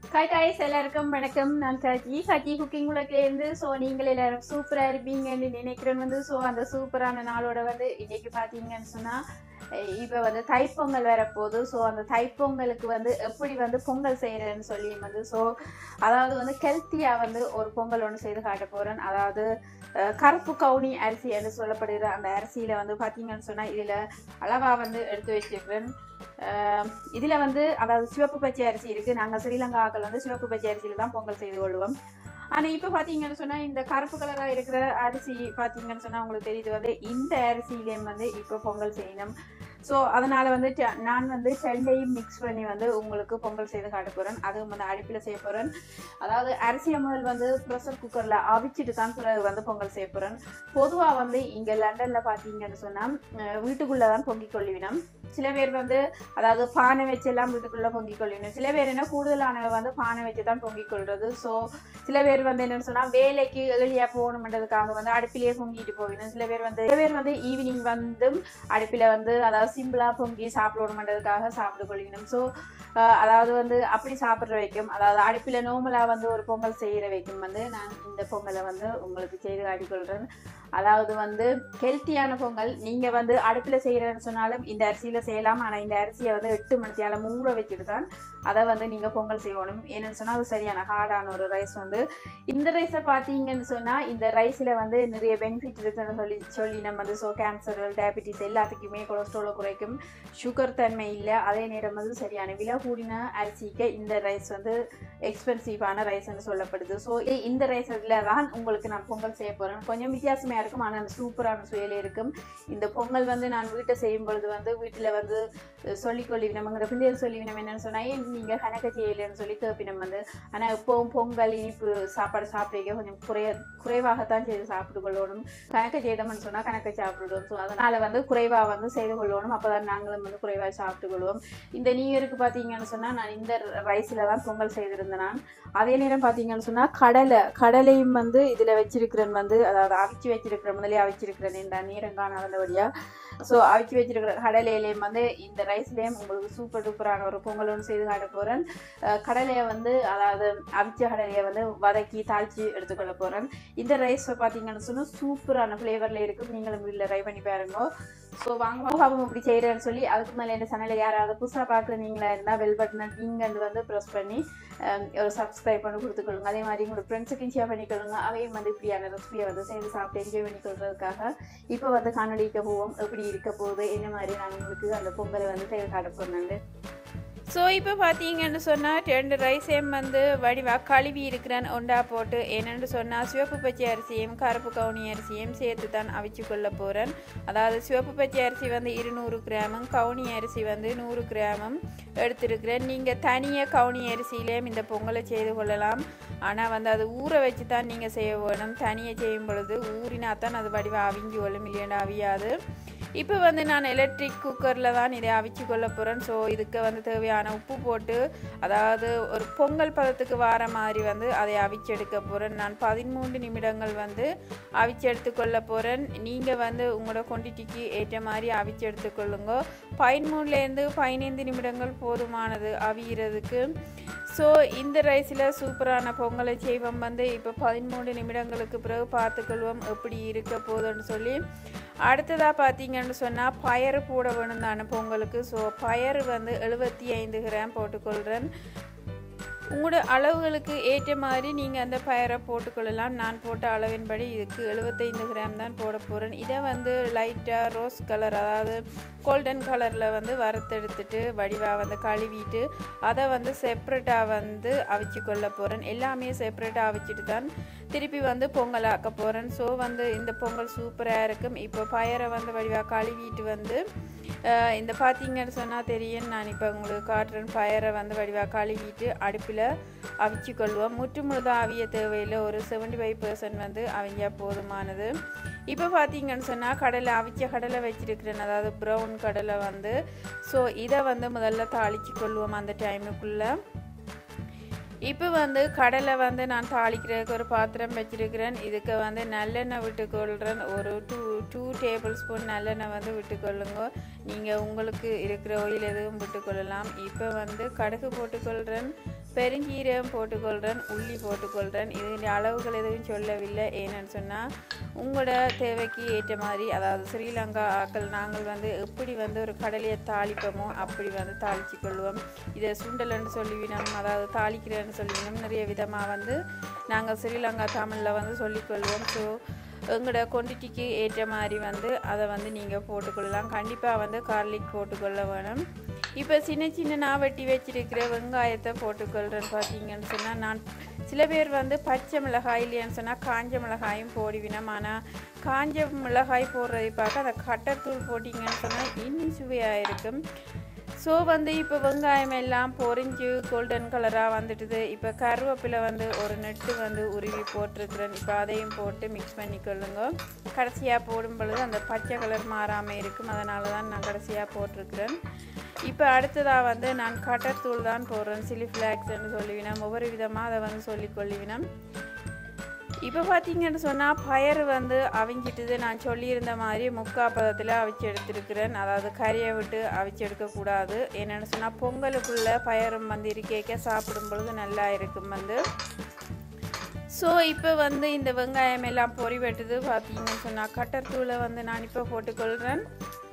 hi guys எல்லாருக்கும் வணக்கம் நான் சஜி சஜி குக்கிங் உலகிலேருந்து ஸோ நீங்கள் எல்லாரும் சூப்பராக இருப்பீங்கன்னு நினைக்கிறேன் வந்து ஸோ அந்த சூப்பரான நாளோட வந்து இன்னைக்கு பார்த்தீங்கன்னு சொன்னால் இப்போ வந்து தைப்பொங்கல் வரப்போகுது ஸோ அந்த தைப்பொங்கலுக்கு வந்து எப்படி வந்து பொங்கல் செய்கிறேன்னு சொல்லி வந்து ஸோ அதாவது வந்து ஹெல்த்தியாக வந்து ஒரு பொங்கல் ஒன்று செய்து காட்ட போகிறேன் அதாவது அஹ், கருப்பு கவுனி அரிசி என்று சொல்லப்படுகிற அந்த அரிசியில் வந்து பார்த்தீங்கன்னு சொன்னால் இதில் அளவாக வந்து எடுத்து வச்சிருக்கிறேன் இதில் வந்து அதாவது சிவப்பு பச்சை அரிசி இருக்குது நாங்கள் ஸ்ரீலங்கா ஆக்கள் வந்து சிவப்பு பச்சை அரிசியில் தான் பொங்கல் செய்து கொள்வோம் ஆனால் இப்போ பார்த்தீங்கன்னு சொன்னால் இந்த கருப்பு கலராக இருக்கிற அரிசி பார்த்தீங்கன்னு சொன்னால் உங்களுக்கு தெரியுது வந்து இந்த அரிசியிலேயும் வந்து இப்போ பொங்கல் செய்யணும் ஸோ அதனால் வந்து ட- நான் வந்து ரெண்டையும் மிக்ஸ் பண்ணி வந்து உங்களுக்கு பொங்கல் செய்து காட்ட போகிறேன் அதுவும் வந்து அடுப்பில் செய்ய போகிறேன் அதாவது அரிசியை முதல் வந்து ப்ரெஷர் குக்கரில் அவிச்சிட்டு தான் பிறகு வந்து பொங்கல் செய்ய போகிறேன் பொதுவாக வந்து இங்கே லண்டனில் பார்த்தீங்கன்னு சொன்னால் வீட்டுக்குள்ளே தான் பொங்கிக் கொள்ளிவினம் சில பேர் வந்து அதாவது பானை வச்செல்லாம் வீட்டுக்குள்ளே பொங்கிக் கொள்ளிவினம் சில பேர் என்ன கூடுதலானவ வந்து பானை வச்சு தான் பொங்கிக் கொள்வது ஸோ சில பேர் வந்து என்னன்னு சொன்னால் வேலைக்கு எளியாக போகணுன்றதுக்காக வந்து அடுப்பிலேயே பொங்கிட்டு போகணும் சில பேர் வந்து சில பேர் வந்து ஈவினிங் வந்து அடுப்பில் வந்து அதாவது சிம்பிளாக பொங்கி சாப்பிடணுன்றதுக்காக சாப்பிட்டு கொள்ளிக்கணும் ஸோ அதாவது வந்து அப்படி சாப்பிட்ற வைக்கும் அதாவது அடுப்பில் நோமலாக வந்து ஒரு பொங்கல் செய்கிற வைக்கும் வந்து நான் இந்த பொங்கலை வந்து உங்களுக்கு செய்து காட்டிக்கொள்கிறேன் அதாவது வந்து ஹெல்த்தியான பொங்கல் நீங்கள் வந்து அடுப்பில் செய்கிறேன்னு சொன்னாலும் இந்த அரிசியில் செய்யலாம் ஆனால் இந்த அரிசியை வந்து எட்டு மணித்தியால் மூற வச்சுட்டு தான் அதை வந்து நீங்கள் பொங்கல் செய்யணும் ஏன்னு சொன்னால் அது சரியான ஹார்டான ஒரு ரைஸ் வந்து இந்த ரைஸை பார்த்தீங்கன்னு சொன்னால் இந்த ரைஸில் வந்து நிறைய பெனிஃபிட் இருக்குன்னு சொல்லி சொல்லி நம்ம வந்து ஸோ கேன்சர் டயபிட்டிஸ் எல்லாத்துக்குமே கொலஸ்ட்ராலை குறைக்கும் சுகர் தன்மை இல்லை அதே நேரம் வந்து சரியான விலை கூடின அரிசிக்கு இந்த ரைஸ் வந்து எக்ஸ்பென்சிவான ரைஸ்ன்னு சொல்லப்படுது ஸோ இந்த ரைஸில் தான் உங்களுக்கு நான் பொங்கல் செய்ய போகிறேன் கொஞ்சம் வித்தியாசமாக இருக்கும் ஆனால் சூப்பரான சுவையில் இருக்கும் இந்த பொங்கல் வந்து நான் வீட்டை செய்யும் பொழுது வந்து வீட்டில் வந்து சொல்லிக் கொள்ளிவினம்ங்கிற பிள்ளைகள் சொல்லிவினம் என்னன்னு சொன்னால் நீங்கள் கணக்க செய்யலைன்னு சொல்லி கேப்பினம் வந்து ஆனால் இப்போவும் பொங்கல் இனிப்பு சாப்பாடு சாப்பிடுங்க கொஞ்சம் குறைய குறைவாகத்தான் செய்து சாப்பிட்டு கொள்ளணும் கணக்க செய்தோம்னு சொன்னால் கணக்க சாப்பிடுவோம் ஸோ அதனால் வந்து குறைவாக வந்து செய்து கொள்ளணும் அப்போ தான் நாங்களும் வந்து குறைவாக சாப்பிட்டு கொள்வோம் இந்த நியூ இயருக்கு பார்த்தீங்கன்னு சொன்னால் நான் இந்த ரைஸில் தான் பொங்கல் செய்திருந்தேன் நான் அதே நேரம் பார்த்தீங்கன்னு சொன்னால் கடலை கடலையும் வந்து இதில் வச்சிருக்கிறேன் வந்து அதாவது அவிச்சு வச்சிருக்கிறேன் முதலே அவிச்சிருக்கிறேன் இந்த நேரம் காணாதபடியாக ஸோ அவிச்சு வச்சிருக்கிற கடலையிலையும் வந்து இந்த ரைஸ்லேயும் உங்களுக்கு சூப்பர் டூப்பரான ஒரு பொங்கல் ஒன்று செய்து காட்ட போகிறேன் கடலையை வந்து அதாவது அவிச்ச கடலையை வந்து வதக்கி தாளித்து எடுத்துக்கொள்ள போகிறேன் இந்த ரைஸ் பார்த்தீங்கன்னு சொன்னால் சூப்பரான ஃப்ளேவரில் இருக்கும் நீங்களும் வீட்டில் ட்ரை பண்ணி பாருங்க ஸோ வாங்க பாப்போம் இப்படி செய்கிறேன்னு சொல்லி அதுக்கு மேலே இந்த சேனலில் யாராவது புதுசாக பார்க்குறீங்களா இருந்தால் பெல் பட்டனை நீங்கள் வந்து ப்ரெஸ் பண்ணி அஹ், ஒரு சப்ஸ்கிரைப் பண்ணி கொடுத்துக்கொள்ளுங்க அதே மாதிரி உங்களோட ஃப்ரெண்ட்ஸுக்கும் ஷேர் பண்ணிக்கொள்ளுங்க அவையும் வந்து இப்படியான ரெசிபியை வந்து சேர்ந்து சாப்பிட்டு என்ஜாய் பண்ணிக்கொள்றதுக்காக இப்போ வந்து காணொலிக்க போவோம் எப்படி இருக்க போகுது என்ன மாதிரி நான் உங்களுக்கு அந்த பொங்கலை வந்து செய்து காட்ட போகிறேன் ஸோ இப்போ பார்த்தீங்கன்னு சொன்னால் ரெண்டு ரைஸையும் வந்து வடிவாக கழுவி இருக்கிறேன் ஒண்டா போட்டு என்னென்னு சொன்னால் சிவப்பு பச்சை அரிசியும் கருப்பு கவுனி அரிசியும் சேர்த்து தான் அவிச்சு கொள்ள போகிறேன் அதாவது சிவப்பு பச்சை அரிசி வந்து இருநூறு கிராமும் கவுனி அரிசி வந்து நூறு கிராமும் எடுத்திருக்கிறேன் நீங்கள் தனியாக கவுனி அரிசியிலேயும் இந்த பொங்கலை செய்து கொள்ளலாம் ஆனால் வந்து அது ஊற வச்சு தான் நீங்கள் செய்ய வேணும் தனியாக செய்யும் பொழுது ஊறினா தான் அது வடிவாக அவிஞ்சு கொள்ளும் இல்லையாண்டா அவியாது இப்போ வந்து நான் எலக்ட்ரிக் குக்கரில் தான் இதை அவிச்சு கொள்ள போகிறேன் ஸோ இதுக்கு வந்து தேவையான உப்பு போட்டு அதாவது ஒரு பொங்கல் பதத்துக்கு வர மாதிரி வந்து அதை அவிச்சு எடுக்க போகிறேன் நான் பதிமூன்று நிமிடங்கள் வந்து அவிச்சு எடுத்துக்கொள்ள போகிறேன் நீங்கள் வந்து உங்களோட குவான்டிட்டிக்கு ஏற்ற மாதிரி அவிச்சு எடுத்துக்கொள்ளுங்க பதிமூணுலேருந்து பதினைந்து நிமிடங்கள் போதுமானது அவிகிறதுக்கு ஸோ இந்த ரைஸில் சூப்பரான பொங்கலை செய்வோம் வந்து இப்போ பதிமூணு நிமிடங்களுக்கு பிறகு பார்த்துக்கொள்வோம் எப்படி இருக்க போகுதுன்னு சொல்லி அடுத்ததாக பார்த்தீங்கன்னு சொன்னால் பயறு போட வேணும் தானே பொங்கலுக்கு ஸோ பயறு வந்து எழுபத்தி ஐந்து கிராம் போட்டுக்கொள்கிறேன் உங்களோட அளவுகளுக்கு ஏற்ற மாதிரி நீங்கள் அந்த பயரை போட்டுக்கொள்ளலாம் நான் போட்ட அளவின்படி இதுக்கு எழுபத்தைந்து கிராம் தான் போட போகிறேன் இதை வந்து லைட்டாக ரோஸ் கலர் அதாவது கோல்டன் கலரில் வந்து வறுத்தெடுத்துட்டு வடிவாக வந்து கழுவிட்டு அதை வந்து செப்ரேட்டாக வந்து அவிச்சு கொள்ள போகிறேன் எல்லாமே செப்ரேட்டாக அவிச்சிட்டு தான் திருப்பி வந்து பொங்கல் ஆக்க போகிறேன் ஸோ வந்து இந்த பொங்கல் சூப்பராக இருக்கும் இப்போ பயரை வந்து வடிவாக கழுவிட்டு வந்து அஹ், இந்த பார்த்தீங்கன்னு சொன்னால் தெரியும் நான் இப்போ உங்களுக்கு காட்டுறேன் பயரை வந்து வடிவாக கழுவிட்டு அடுப்பில் அவிச்சு கொள்வோம் முற்று முழுதாக அவிய தேவையில்லை ஒரு செவன்டி ஃபைவ் பர்சன்ட் வந்து அவிஞ்சா போதுமானது இப்போ பார்த்தீங்கன்னு சொன்னால் கடலை அவிச்ச கடலை வச்சிருக்கிறேன் அதாவது ப்ரௌன் கடலை வந்து ஸோ இதை வந்து முதல்ல தாளிச்சு கொள்வோம் அந்த டைமுக்குள்ளே இப்போ வந்து கடலை வந்து நான் தாளிக்கிறதுக்கு ஒரு பாத்திரம் வச்சிருக்கிறேன் இதுக்கு வந்து நல்லெண்ணெய் விட்டுக்கொள்கிறேன் ஒரு டூ டூ டேபிள் ஸ்பூன் நல்லெண்ணெய் வந்து விட்டுக்கொள்ளுங்க நீங்கள் உங்களுக்கு இருக்கிற ஆயில் எதுவும் விட்டுக்கொள்ளலாம் இப்போ வந்து கடுகு போட்டுக்கொள்கிறேன் பெருஞ்சீரகம் போட்டுக்கொள்கிறேன் உள்ளி போட்டுக்கொள்கிறேன் இதன் அளவுகள் எதுவும் சொல்லவில்லை ஏன்னு சொன்னால் உங்களோட தேவைக்கு ஏற்ற மாதிரி அதாவது ஸ்ரீலங்கா ஆக்கள் நாங்கள் வந்து எப்படி வந்து ஒரு கடலையை தாளிப்போமோ அப்படி வந்து தாளிச்சு கொள்வோம் இதை சுண்டல்னு சொல்லிவினோம் அதாவது தாளிக்கிறேன்னு சொல்லிவினோம் நிறைய விதமாக வந்து நாங்கள் ஸ்ரீலங்கா தமிழில் வந்து சொல்லிக்கொள்வோம் ஸோ எங்களோட குவான்டிட்டிக்கு ஏற்ற மாதிரி வந்து அதை வந்து நீங்கள் போட்டுக்கொள்ளலாம் கண்டிப்பாக வந்து கார்லிக் போட்டுக்கொள்ள வேணும் இப்போ சின்ன சின்ன நான் வெட்டி வச்சிருக்கிற வெங்காயத்தை போட்டுக்கொள்கிறேன்னு பார்த்தீங்கன்னு சொன்னால் நான் சில பேர் வந்து பச்சை மிளகாய் இல்லையான்னு சொன்னால் காஞ்ச மிளகாயும் போடுவினோம் ஆனால் காஞ்ச மிளகாய் போடுறதை பார்க்க அந்த கட்டத்தூள் போட்டிங்கன்னு சொன்னால் இன்னும் சுவையாக இருக்கும் ஸோ வந்து இப்போ வெங்காயம் எல்லாம் பொரிஞ்சு கோல்டன் கலராக வந்துட்டுது இப்போ கருவேப்பிலை வந்து ஒரு நெட்டு வந்து உருவி போட்டிருக்கிறேன் இப்போ அதையும் போட்டு மிக்ஸ் பண்ணிக்கொள்ளுங்க கடைசியாக போடும் பொழுது அந்த பச்சை கலர் மாறாமல் இருக்கும் அதனால தான் நான் கடைசியாக போட்டிருக்கிறேன் இப்போ அடுத்ததாக வந்து நான் கட்டத்தூள் தான் போடுறேன் சில்லி ஃப்ளாக்ஸ்ன்னு சொல்லிவினோம் ஒவ்வொரு விதமாக அதை வந்து சொல்லிக்கொள்ளுவினோம் இப்போ பார்த்தீங்கன்னு சொன்னால் பயறு வந்து அவிஞ்சிட்டுது நான் சொல்லியிருந்த மாதிரி முக்கா பதத்தில் அவிச்சு எடுத்துருக்கிறேன் அதாவது கறியை விட்டு அவிச்சு எடுக்கக்கூடாது என்னென்னு சொன்னால் பொங்கலுக்குள்ளே பயரும் வந்து இருக்கேக்க சாப்பிடும் பொழுது நல்லா இருக்கும் வந்து ஸோ இப்போ வந்து இந்த வெங்காயம் எல்லாம் பொறி வெட்டுது பார்த்தீங்கன்னு சொன்னால் கட்டர் தூளை வந்து நான் இப்போ போட்டுக்கொள்கிறேன்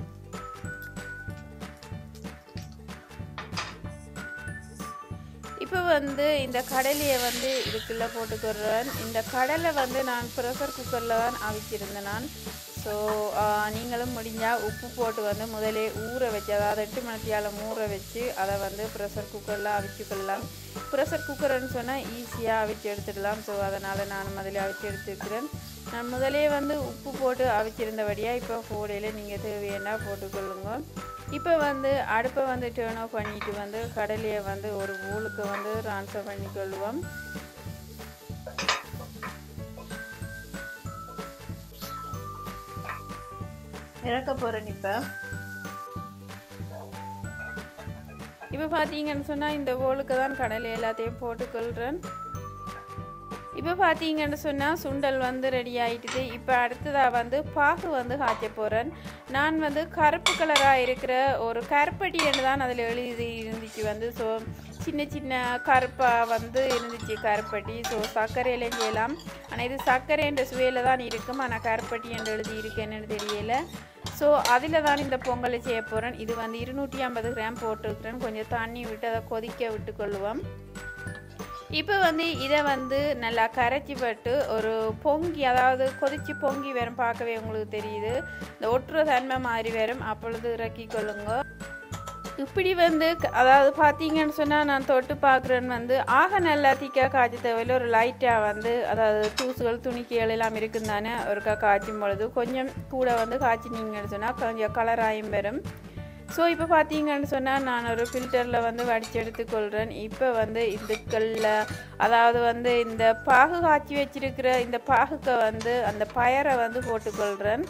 இப்போ வந்து இந்த கடலையை வந்து இதுக்குள்ளே போட்டுக்கிறேன் இந்த கடலை வந்து நான் ப்ரெஷர் குக்கரில் தான் அவிச்சிருந்தேன் நான் ஸோ நீங்களும் முடிஞ்சால் உப்பு போட்டு வந்து முதலே ஊற வச்சு அதாவது எட்டு மணித்தியால் ஊற வச்சு அதை வந்து ப்ரெஷர் குக்கரில் அவிச்சுக்கொள்ளலாம் ப்ரெஷர் குக்கர்னு சொன்னால் ஈஸியாக அவிச்சு எடுத்துடலாம் ஸோ அதனால் நான் முதலே அவிச்சு எடுத்துருக்கிறேன் நான் முதலே வந்து உப்பு போட்டு அவிச்சிருந்தபடியாக இப்போ போடையில் நீங்கள் தேவையான போட்டுக்கொள்ளுங்க இப்போ வந்து அடுப்பை வந்து டேர்ன் ஆஃப் பண்ணிட்டு வந்து கடலையை வந்து ஒரு ஊலுக்கு வந்து ட்ரான்ஸ்ஃபர் பண்ணிக்கொள்வோம் இறக்க போகிறேன் இப்போ இப்போ பார்த்தீங்கன்னு சொன்னால் இந்த ஓலுக்கு தான் கடலை எல்லாத்தையும் போட்டுக்கொள்கிறேன் இப்போ பார்த்தீங்கன்னு சொன்னால் சுண்டல் வந்து ரெடி ஆயிட்டுது இப்போ அடுத்ததாக வந்து பாகு வந்து காய்ச்ச போகிறேன் நான் வந்து கருப்பு கலராக இருக்கிற ஒரு கருப்பட்டின்னு தான் அதில் எழுதி இருந்துச்சு வந்து ஸோ சின்ன சின்ன கருப்பாக வந்து இருந்துச்சு கருப்பட்டி ஸோ சர்க்கரையிலையும் செய்யலாம் ஆனால் இது சர்க்கரைன்ற சுவையில் தான் இருக்கும் ஆனால் கருப்பட்டி என்று எழுதி இருக்கேன்னு தெரியல ஸோ அதில் தான் இந்த பொங்கலை செய்ய போகிறேன் இது வந்து இருநூற்றி ஐம்பது கிராம் போட்டுருக்கிறேன் கொஞ்சம் தண்ணி விட்டு அதை கொதிக்க விட்டு கொள்ளுவோம் இப்போ வந்து இதை வந்து நல்லா கரைச்சி பட்டு ஒரு பொங்கி அதாவது கொதிச்சு பொங்கி வரும் பார்க்கவே உங்களுக்கு தெரியுது இந்த ஒட்டுற தன்மை மாதிரி வரும் அப்பொழுது இறக்கி கொள்ளுங்க இப்படி வந்து க- அதாவது பார்த்தீங்கன்னு சொன்னால் நான் தொட்டு பார்க்குறேன்னு வந்து ஆக நல்லா திக்காக காய்ச்ச தேவையில்ல ஒரு லைட்டாக வந்து அதாவது தூசுகள் துணிக்கைகள் எல்லாம் இருக்கும் தானே ஒருக்கா காய்ச்சும் பொழுது கொஞ்சம் கூட வந்து காய்ச்சினீங்கன்னு சொன்னால் கொஞ்சம் கலராயும் வரும் ஸோ இப்போ பார்த்தீங்கன்னு சொன்னால் நான் ஒரு ஃபில்டரில் வந்து வடித்து எடுத்துக்கொள்கிறேன் இப்போ வந்து இதுக்களில் அதாவது வந்து இந்த பாகு காய்ச்சி வச்சிருக்கிற இந்த பாகுக்கு வந்து அந்த பயரை வந்து போட்டுக்கொள்கிறேன்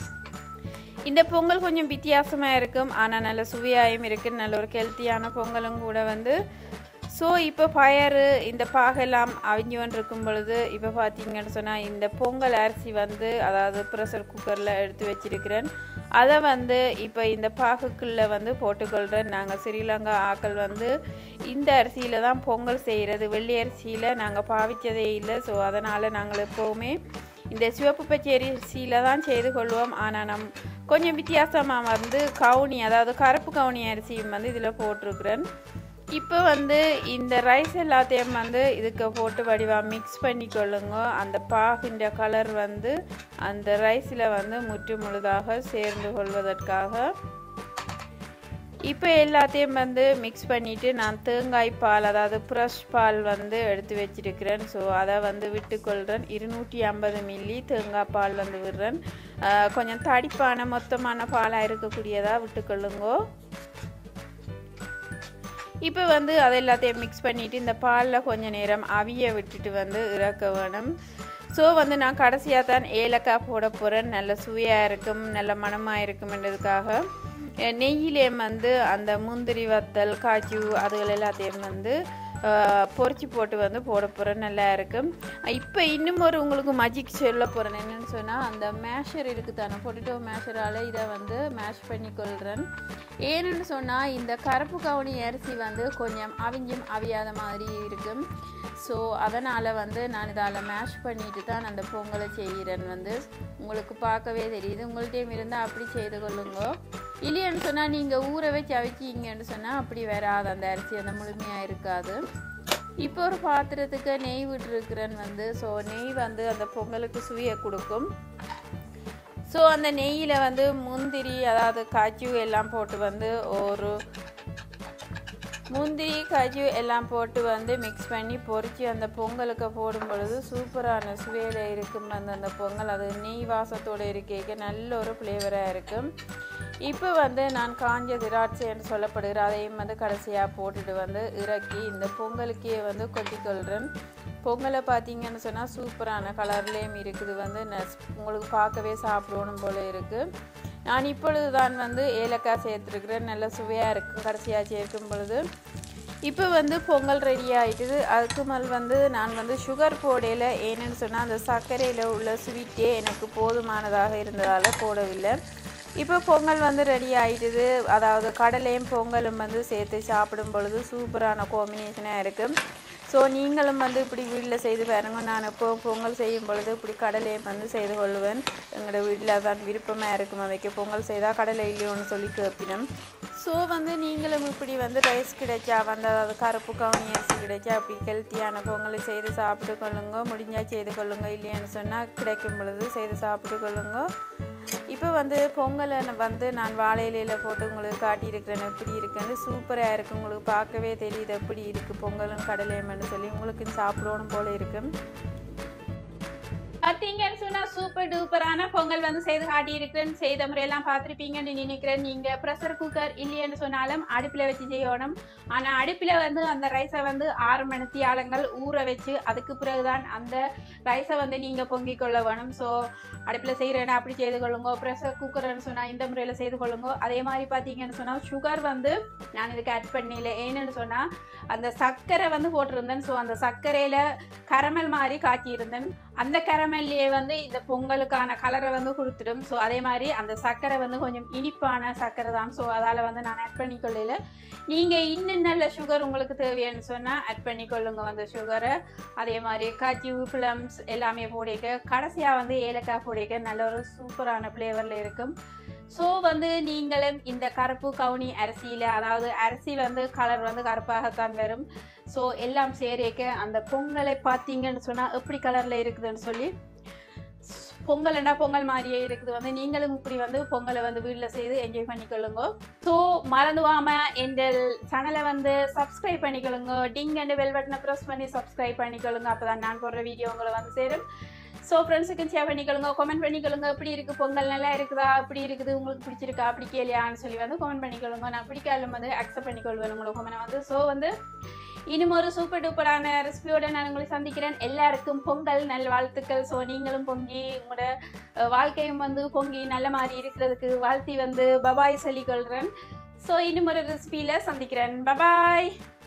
இந்த பொங்கல் கொஞ்சம் வித்தியாசமாக இருக்கும் ஆனால் நல்ல சுவையாயும் இருக்குது நல்ல ஒரு ஹெல்த்தியான பொங்கலும் கூட வந்து ஸோ இப்போ பயறு இந்த பாகெல்லாம் அவிஞ்சு இருக்கும் பொழுது இப்போ பார்த்தீங்கன்னு சொன்னால் இந்த பொங்கல் அரிசி வந்து அதாவது ப்ரெஷர் குக்கரில் எடுத்து வச்சிருக்கிறேன் அதை வந்து இப்போ இந்த பாகுக்குள்ளே வந்து போட்டுக்கொள்கிறேன் நாங்கள் ஸ்ரீலங்கா ஆக்கள் வந்து இந்த அரிசியில் தான் பொங்கல் செய்கிறது வெள்ளி அரிசியில் நாங்கள் பாவிச்சதே இல்லை ஸோ அதனால் நாங்கள் எப்போவுமே இந்த சிவப்பு பச்சை அரிசியில் தான் செய்து கொள்வோம் ஆனால் நம் கொஞ்சம் வித்தியாசமாக வந்து கவுனி அதாவது கருப்பு கவுனி அரிசியும் வந்து இதில் போட்டிருக்கிறேன் இப்போ வந்து இந்த ரைஸ் எல்லாத்தையும் வந்து இதுக்கு போட்டு வடிவாக மிக்ஸ் பண்ணிக்கொள்ளுங்க அந்த பாகின்ற கலர் வந்து அந்த ரைஸில் வந்து முற்று முழுதாக சேர்ந்து கொள்வதற்காக இப்போ எல்லாத்தையும் வந்து மிக்ஸ் பண்ணிவிட்டு நான் தேங்காய் பால் அதாவது ஃப்ரெஷ் பால் வந்து எடுத்து வச்சிருக்கிறேன் ஸோ அதை வந்து விட்டுக்கொள்கிறேன் இருநூற்றி ஐம்பது மில்லி தேங்காய் பால் வந்து விடுறேன் ஆஹ் கொஞ்சம் தடிப்பான மொத்தமான பாலாக இருக்கக்கூடியதாக விட்டுக்கொள்ளுங்கோ இப்போ வந்து அதை எல்லாத்தையும் மிக்ஸ் பண்ணிவிட்டு இந்த பாலில் கொஞ்சம் நேரம் அவிய விட்டுட்டு வந்து இறக்க வேணும் ஸோ வந்து நான் கடைசியாக தான் ஏலக்காய் போட போகிறேன் நல்ல சுவையாக இருக்கும் நல்ல மணமாக இருக்கும்ன்றதுக்காக அஹ் நெய்யிலே வந்து அந்த முந்திரி வத்தல் காஜு அதுகள் எல்லாத்தையும் வந்து பொரிச்சு போட்டு வந்து போட போகிறேன் நல்லா இருக்கும் இப்போ இன்னும் ஒரு உங்களுக்கு மஜிக் சொல்ல போகிறேன் என்னென்னு சொன்னால் அந்த மேஷர் இருக்குது தானே பொட்டேட்டோ மேஷரால் இதை வந்து மேஷ் பண்ணி கொள்கிறேன் ஏன்னு சொன்னால் இந்த கருப்பு கவுனி அரிசி வந்து கொஞ்சம் அவிஞ்சும் அவியாத மாதிரி இருக்கும் ஸோ அதனால் வந்து நான் இதால் மேஷ் பண்ணிட்டு தான் அந்த பொங்கலை செய்கிறேன் வந்து உங்களுக்கு பார்க்கவே தெரியுது உங்கள்கிட்டயும் இருந்தால் அப்படி செய்து கொள்ளுங்க இல்லைன்னு சொன்னால் நீங்கள் ஊற வச்சு அவிச்சிங்கன்னு சொன்னால் அப்படி வராது அந்த அரிசி அந்த முழுமையாக இருக்காது இப்போ ஒரு பாத்திரத்துக்கு நெய் விட்டுருக்குறேன் வந்து ஸோ நெய் வந்து அந்த பொங்கலுக்கு சுவையை கொடுக்கும் ஸோ அந்த நெய்யில் வந்து முந்திரி அதாவது காஜு எல்லாம் போட்டு வந்து ஒரு முந்திரி காஜு எல்லாம் போட்டு வந்து மிக்ஸ் பண்ணி பொரித்து அந்த பொங்கலுக்கு போடும் பொழுது சூப்பரான சுவையில் இருக்கும் அந்த அந்த பொங்கல் அது நெய் வாசத்தோடு இருக்கேக்க நல்ல ஒரு ஃப்ளேவராக இருக்கும் இப்போ வந்து நான் காஞ்ச திராட்சைன்னு சொல்லப்படுகிற அதையும் வந்து கடைசியாக போட்டுட்டு வந்து இறக்கி இந்த பொங்கலுக்கே வந்து கொட்டிக்கொள்கிறேன் பொங்கலை பார்த்தீங்கன்னு சொன்னால் சூப்பரான கலர்லேயும் இருக்குது வந்து நஸ் உங்களுக்கு பார்க்கவே சாப்பிடணும் போல இருக்குது நான் இப்பொழுது தான் வந்து ஏலக்காய் சேர்த்துருக்குறேன் நல்ல சுவையாக இருக்கும் கடைசியாக சேர்க்கும் பொழுது இப்போ வந்து பொங்கல் ரெடி ஆகிட்டுது அதுக்கு மேல் வந்து நான் வந்து சுகர் போடையில் ஏன்னு சொன்னால் அந்த சர்க்கரையில் உள்ள ஸ்வீட்டே எனக்கு போதுமானதாக இருந்ததால் போடவில்லை இப்போ பொங்கல் வந்து ரெடி ஆகிட்டுது அதாவது கடலையும் பொங்கலும் வந்து சேர்த்து சாப்பிடும் பொழுது சூப்பரான காம்பினேஷனாக இருக்குது ஸோ நீங்களும் வந்து இப்படி வீட்டில் செய்து பாருங்க நான் இப்போ பொங்கல் செய்யும் பொழுது இப்படி கடலையும் வந்து செய்து கொள்ளுவேன் எங்களோட வீட்டில் தான் விருப்பமாக இருக்கும் அவைக்கு பொங்கல் செய்தால் கடலை இல்லையோன்னு சொல்லி கேட்பினோம் ஸோ வந்து நீங்களும் இப்படி வந்து ரைஸ் கிடைச்சா வந்து அதாவது கருப்பு கவுனி அரிசி கிடைச்சா அப்படி ஹெல்த்தியான பொங்கலை செய்து சாப்பிட்டு கொள்ளுங்க முடிஞ்சா செய்து கொள்ளுங்க இல்லைன்னு சொன்னால் கிடைக்கும் பொழுது செய்து சாப்பிட்டு கொள்ளுங்க இப்போ வந்து பொங்கலை நான் வந்து நான் வாழை இலையில போட்டு உங்களுக்கு காட்டியிருக்கிறேன் எப்படி இருக்குன்னு சூப்பராக இருக்குது உங்களுக்கு பார்க்கவே தெரியுது எப்படி இருக்குது பொங்கலும் கடலையம்னு சொல்லி உங்களுக்கு சாப்பிடணும் போல இருக்கும் பார்த்தீங்கன்னு சொன்னா சூப்பர் டூப்பரான பொங்கல் வந்து செய்து காட்டியிருக்கிறேன் செய்த முறையெல்லாம் பார்த்துருப்பீங்கன்னு நினைக்கிறேன் நீங்க ப்ரெஷர் குக்கர் இல்லைன்னு சொன்னாலும் அடுப்பில் வச்சு செய்யணும் ஆனால் அடுப்பில் வந்து அந்த ரைஸை வந்து ஆறு மணி ஆழங்கள் ஊற வச்சு அதுக்கு பிறகுதான் அந்த ரைஸை வந்து நீங்க பொங்கிக் கொள்ள வேணும் ஸோ அடுப்பில் செய்கிறேன்னா அப்படி செய்து கொள்ளுங்க ப்ரெஷர் குக்கர்னு சொன்னால் இந்த முறையில் செய்து கொள்ளுங்க அதே மாதிரி பார்த்தீங்கன்னு சொன்னால் சுகர் வந்து நான் இதுக்கு ஆட் பண்ணல ஏன்னு சொன்னால் அந்த சர்க்கரை வந்து போட்டிருந்தேன் ஸோ அந்த சர்க்கரையில் கரமல் மாதிரி காய்ச்சியிருந்தேன் அந்த கரமல்லையே வந்து இந்த பொங்கலுக்கான கலரை வந்து கொடுத்துடும் ஸோ அதே மாதிரி அந்த சர்க்கரை வந்து கொஞ்சம் இனிப்பான சர்க்கரை தான் ஸோ அதால் வந்து நான் ஆட் பண்ணிக்கொள்ளல நீங்கள் இன்னும் நல்ல சுகர் உங்களுக்கு தேவைன்னு சொன்னால் ஆட் பண்ணிக்கொள்ளுங்க அந்த சுகரை அதே மாதிரி காஜு பிளம்ஸ் எல்லாமே போடிக்க கடைசியாக வந்து ஏலக்காய் போடிக்க நல்ல ஒரு சூப்பரான ஃப்ளேவரில் இருக்கும் ஸோ வந்து நீங்களும் இந்த கருப்பு கவுனி அரிசியில் அதாவது அரிசி வந்து கலர் வந்து கருப்பாகத்தான் வரும் ஸோ எல்லாம் சேரிக்க அந்த பொங்கலை பார்த்தீங்கன்னு சொன்னால் எப்படி கலரில் இருக்குதுன்னு சொல்லி பொங்கல்னா பொங்கல் மாதிரியே இருக்குது வந்து நீங்களும் இப்படி வந்து பொங்கலை வந்து வீட்டில் செய்து என்ஜாய் பண்ணிக்கொள்ளுங்க ஸோ மறந்துவாம எங்கள் சேனலை வந்து சப்ஸ்கிரைப் பண்ணிக்கொள்ளுங்க டிங் அண்ட் பெல் பட்டனை ப்ரெஸ் பண்ணி சப்ஸ்கிரைப் பண்ணிக்கொள்ளுங்க அப்போ தான் நான் போடுற வீடியோ உங்களை வந்து சேரும் ஸோ ஃப்ரெண்ட்ஸுக்கு ஷேர் பண்ணிக்கொள்ளுங்க கமெண்ட் பண்ணிக்கொள்ளுங்க எப்படி இருக்குது பொங்கல் நல்லா இருக்குதா அப்படி இருக்குது உங்களுக்கு பிடிச்சிருக்கா அப்படி கேளியான்னு சொல்லி வந்து கமெண்ட் பண்ணிக்கொள்ளுங்க நான் பிடிக்காலும் வந்து அக்செப்ட் பண்ணிக்கொள்வேன் உங்களோட கமெண்ட் வந்து ஸோ வந்து இன்னும் ஒரு சூப்பர் டூப்பரான ரெசிபியோட நான் உங்களை சந்திக்கிறேன் எல்லாருக்கும் பொங்கல் நல் வாழ்த்துக்கள் ஸோ நீங்களும் பொங்கி உங்களோட அஹ், வாழ்க்கையும் வந்து பொங்கி நல்ல மாதிரி இருக்கிறதுக்கு வாழ்த்தி வந்து பபாய் சொல்லிக்கொள்கிறேன் ஸோ இன்னும் ஒரு ரெசிபியில் சந்திக்கிறேன் பபாய்